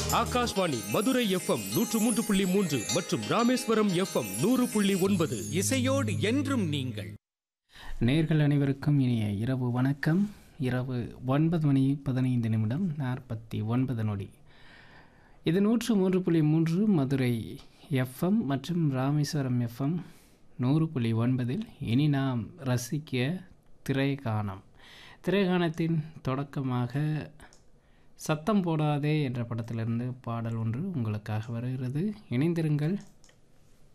Akashvani Madurai FM நூற்று மூன்று புள்ளி மூன்று மற்றும் ராமேஸ்வரம் எஃப்எம் நூறு புள்ளி ஒன்பது இசையோடு என்றும் நீங்கள் நேர்கள் அனைவருக்கும் இனிய இரவு வணக்கம் இரவு ஒன்பது மணி பதினைந்து நிமிடம் நாற்பத்தி ஒன்பது நொடி இது நூற்று மூன்று புள்ளி மூன்று மதுரை எஃப்எம் மற்றும் ராமேஸ்வரம் எஃப்எம் நூறு புள்ளி ஒன்பதில் இனி நாம் ரசிக்க திரைகானம் திரைகானத்தின் தொடக்கமாக சத்தம் போடாதே என்ற படத்திலிருந்து பாடல் ஒன்று உங்களுக்காக வருகிறது இணைந்திருங்கள்